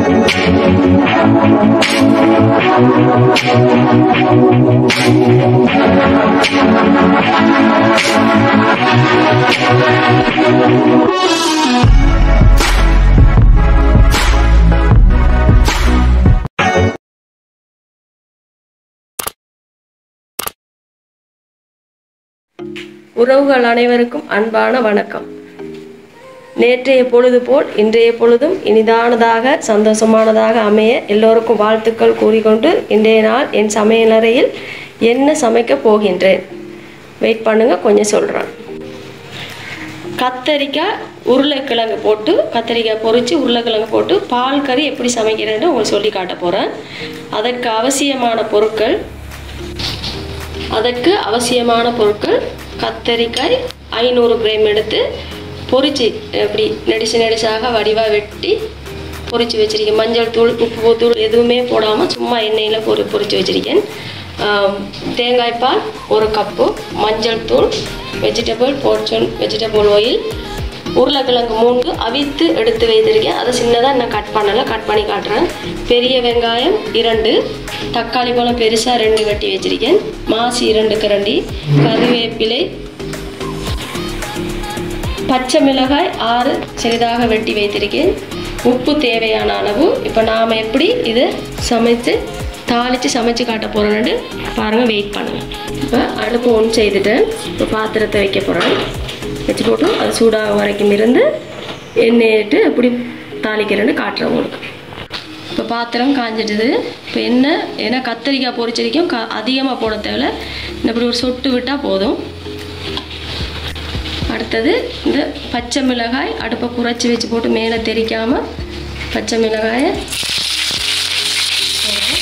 உறவுகள் அனைவருக்கும் அன்பான வணக்கம் நேற்றைய பொழுது போல் இன்றைய பொழுதும் இனிதானதாக சந்தோஷமானதாக அமைய எல்லோருக்கும் வாழ்த்துக்கள் கூறிக்கொண்டு இன்றைய நாள் என் சமையலறையில் என்ன சமைக்க போகின்றேன் வெயிட் பண்ணுங்க கொஞ்சம் சொல்கிறேன் கத்தரிக்காய் உருளைக்கிழங்கு போட்டு கத்தரிக்காய் பொரித்து உருளைக்கிழங்கு போட்டு பால் கறி எப்படி சமைக்கிறேன்னு உங்களுக்கு சொல்லி காட்ட போகிறேன் அதற்கு அவசியமான பொருட்கள் அதற்கு அவசியமான பொருட்கள் கத்தரிக்காய் ஐநூறு கிராம் எடுத்து பொரிச்சு எப்படி நெடிசு நெடிசாக வடிவாக வெட்டி பொரிச்சு வச்சிருக்கேன் மஞ்சள் தூள் உப்பு தூள் எதுவுமே போடாமல் சும்மா எண்ணெயில் பொரி பொரிச்சு வச்சிருக்கேன் ஆம், தேங்காய் பால் ஒரு கப்பு மஞ்சள் தூள் வெஜிடபிள் போர்ச்சன் வெஜிடபிள் ஆயில் உருளைக்கிழங்கு மூணு அவித்து எடுத்து வைத்திருக்கேன் அதை சின்னதாக நான் கட் பண்ணலை கட் பண்ணி காட்டுறேன் பெரிய வெங்காயம் இரண்டு தக்காளி பழம் பெருசாக ரெண்டு வெட்டி வச்சிருக்கேன் மாசி இரண்டு கரண்டி கறிவேப்பிலை பச்சை மிளகாய் ஆறு சிறிதாக வெட்டி வைத்திருக்கேன் உப்பு தேவையான அளவு இப்போ நாம் எப்படி இது சமைத்து தாளித்து சமைச்சு காட்ட போகிறோன்னு பாருங்கள் வெயிட் பண்ணுங்கள் இப்போ அடுப்பு ஒன் செய்துட்டேன் இப்போ பாத்திரத்தை வைக்க போகிறேன் வச்சு போட்டு அது சூடாக வரைக்கும் இருந்து எண்ணெயிட்டு எப்படி தாளிக்கிறேன்னு காட்டுறேன் உங்களுக்கு இப்போ பாத்திரம் காஞ்சிட்டுது இப்போ என்ன ஏன்னா கத்தரிக்காய் பொரிச்சிருக்கும் க அதிகமாக போட தேவையில்ல இப்படி ஒரு சொட்டு விட்டால் போதும் அடுத்தது இந்த பச்சை மிளகாய் அடுப்பை குறைச்சி வச்சு போட்டு மேலே தெரிக்காமல் பச்சை மிளகாயை போடுறோம்.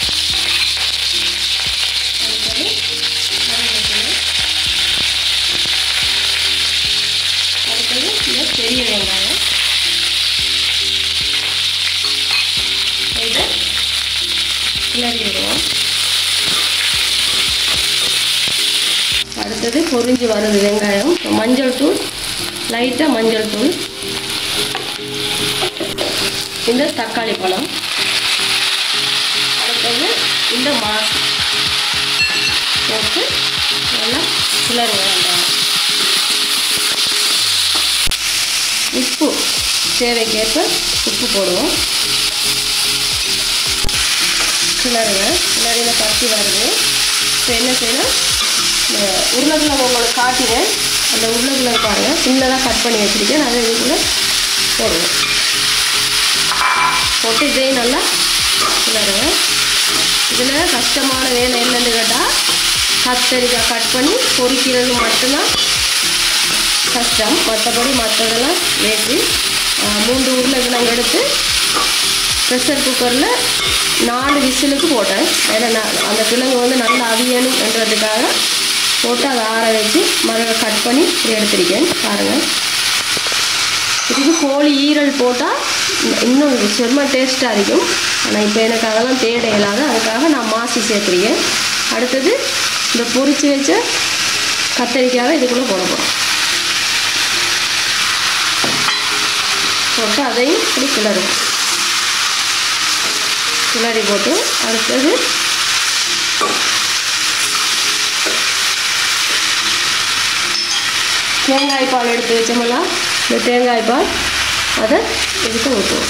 அடுத்தது கருவேப்பிலை. அடுத்தது இந்த பெரிய வெங்காயம் இதை கிளறி விடுவோம் அடுத்தது பொரிஞ்சு வருது வெங்காயம் இப்ப மஞ்சள் தூள் லைட்டாக மஞ்சள் தூள் இந்த தக்காளி பழம் அடுத்தது இந்த மாஸ் போட்டு நல்லா கிளறி வேண்டாம் உப்பு தேவைக்கேற்ப உப்பு போடுவோம் கிளறுங்க கிளறின பத்தி வருது இப்போ என்ன செய்யணும் இந்த உருளைக்கிழங்கு உங்களுக்கு காட்டினேன் அந்த உருளைக்கிழங்கு பாருங்கள் சின்னதாக கட் பண்ணி வச்சுருக்கேன் அதை இதுக்குள்ளே போடுவோம் போட்டு இதையும் நல்லா கிளறுங்க இதில் கஷ்டமான வேலை என்னன்னு கேட்டால் கத்தரிக்காய் கட் பண்ணி பொரிக்கிறது மட்டும்தான் கஷ்டம் மற்றபடி மற்றதெல்லாம் வேற்றி மூன்று உருளைக்கிழங்கு எடுத்து ப்ரெஷர் குக்கரில் நாலு விசிலுக்கு போட்டேன் ஏன்னா நான் அந்த கிழங்கு வந்து நல்லா அவியணும் என்றதுக்காக போட்டு அதை ஆற வச்சு மறுபடியும் கட் பண்ணி இப்படி எடுத்திருக்கேன் பாருங்கள் இதுக்கு கோழி ஈரல் போட்டால் இன்னும் செம்ம டேஸ்ட்டாக இருக்கும் ஆனால் இப்போ எனக்கு அதெல்லாம் தேட இயலாது அதுக்காக நான் மாசி சேர்த்துருக்கேன் அடுத்தது இந்த பொரிச்சு வச்ச கத்தரிக்காவை இதுக்குள்ளே போட போகிறோம் போட்டு அதையும் இப்படி கிளறுவோம் கிளறி போட்டு அடுத்தது தேங்காய் பால் எடுத்து வச்சோம்னா இந்த தேங்காய் பால் அதை இதுக்கு ஊற்றுவோம்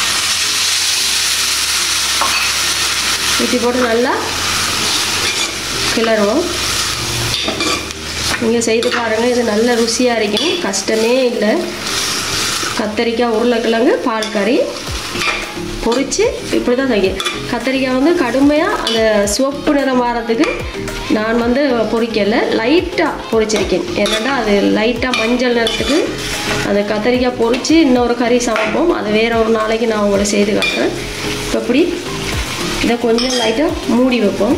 ஊற்றி போட்டு நல்லா கிளறுவோம் நீங்கள் செய்து பாருங்கள் இது நல்ல ருசியாக இருக்கும் கஷ்டமே இல்லை கத்தரிக்காய் உருளைக்கிழங்கு பால் கறி பொரித்து இப்படி தான் செய்யும் கத்தரிக்காய் வந்து கடுமையாக அந்த சிவப்பு நிறம் வாரத்துக்கு நான் வந்து பொரிக்கல லைட்டாக பொரிச்சிருக்கேன் ஏன்னா அது லைட்டாக மஞ்சள் நிறத்துக்கு அந்த கத்தரிக்காய் பொரித்து இன்னொரு கறி சமைப்போம் அது வேற ஒரு நாளைக்கு நான் உங்களுக்கு செய்து காட்டுறேன் இப்போ இப்படி இதை கொஞ்சம் லைட்டாக மூடி வைப்போம்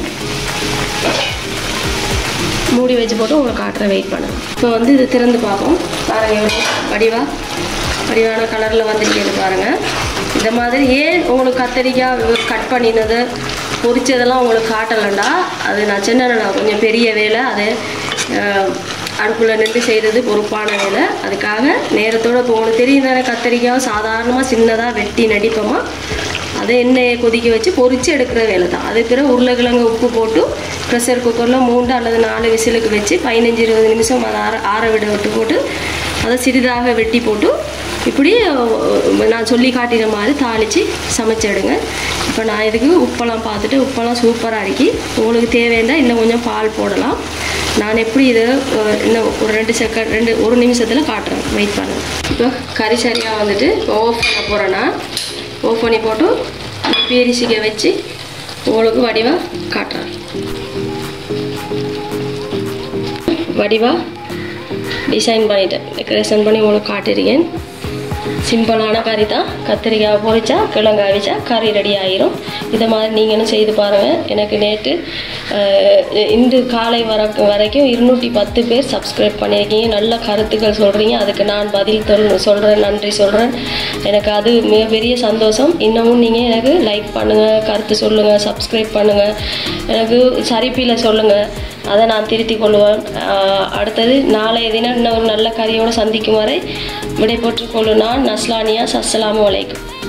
மூடி வச்சு போட்டு உங்களுக்கு காட்டுறேன் வெயிட் பண்ணுங்க இப்போ வந்து இது திறந்து பார்ப்போம் பாருங்க எவ்வளோ வடிவா வடிவான கலரில் வந்திருக்கேன்னு பாருங்கள் இந்த மாதிரி ஏன் உங்களுக்கு கத்தரிக்காய் கட் பண்ணினது பொரிச்சதெல்லாம் உங்களுக்கு காட்டலைண்டா அது நான் சின்ன நான் கொஞ்சம் பெரிய வேலை அது அடுப்பில் நின்று செய்கிறது பொறுப்பான வேலை அதுக்காக நேரத்தோட இப்போ உங்களுக்கு தெரியும் தானே கத்தரிக்காய் சாதாரணமாக சின்னதாக வெட்டி நடிப்போமா அதை எண்ணெயை கொதிக்க வச்சு பொரிச்சு எடுக்கிற வேலை தான் அது பிறகு உருளைக்கிழங்கு உப்பு போட்டு ப்ரெஷர் குக்கரில் மூன்று அல்லது நாலு விசிலுக்கு வச்சு பதினஞ்சு இருபது நிமிஷம் அதை ஆற ஆற விட விட்டு போட்டு அதை சிறிதாக வெட்டி போட்டு இப்படி அஹ், நான் சொல்லி காட்டின மாதிரி தாளித்து சமைச்சிடுங்க இப்போ நான் இதுக்கு உப்பெல்லாம் பார்த்துட்டு உப்பெல்லாம் சூப்பராக இருக்கி உங்களுக்கு தேவைன்னா இன்னும் கொஞ்சம் பால் போடலாம் நான் எப்படி இதை அஹ், இன்னும் ஒரு ரெண்டு செகண்ட் ரெண்டு ஒரு நிமிஷத்தில் காட்டுறேன் வெயிட் பண்ணுங்க இப்போ கறி சரியாக வந்துட்டு ஆஃப் பண்ண போகிறேன்னா ஆஃப் பண்ணி போட்டு பேரிசிக்க வச்சு உங்களுக்கு வடிவாக காட்டுறேன் வடிவாக டிசைன் பண்ணிட்டேன் டெக்கரேஷன் பண்ணி உங்களுக்கு காட்டிருக்கேன் சிம்பிளான கறி தான் கத்திரிக்காய் பொரிச்சா கிழங்கு அவிச்சா கறி ரெடி ஆயிரும் இதை மாதிரி நீங்களும் செய்து பாருங்கள் எனக்கு நேற்று அஹ், இன்று காலை வர வரைக்கும் இருநூற்றி பத்து பேர் சப்ஸ்கிரைப் பண்ணியிருக்கீங்க நல்ல கருத்துக்கள் சொல்கிறீங்க அதுக்கு நான் பதில் தொல் சொல்கிறேன் நன்றி சொல்கிறேன் எனக்கு அது மிகப்பெரிய சந்தோஷம் இன்னமும் நீங்கள் எனக்கு லைக் பண்ணுங்கள் கருத்து சொல்லுங்கள் சப்ஸ்கிரைப் பண்ணுங்கள் எனக்கு சரிப்பில் சொல்லுங்கள் அதை நான் திருத்திக் கொள்வேன் ஆஹ் அடுத்தது நாளைய தினம் இன்னும் ஒரு நல்ல கறியோடு சந்திக்கும் வரை விடைபெற்றுக் கொள்ளும் நான் நஸ்லானியா அஸ்ஸலாமு அலைக்கும்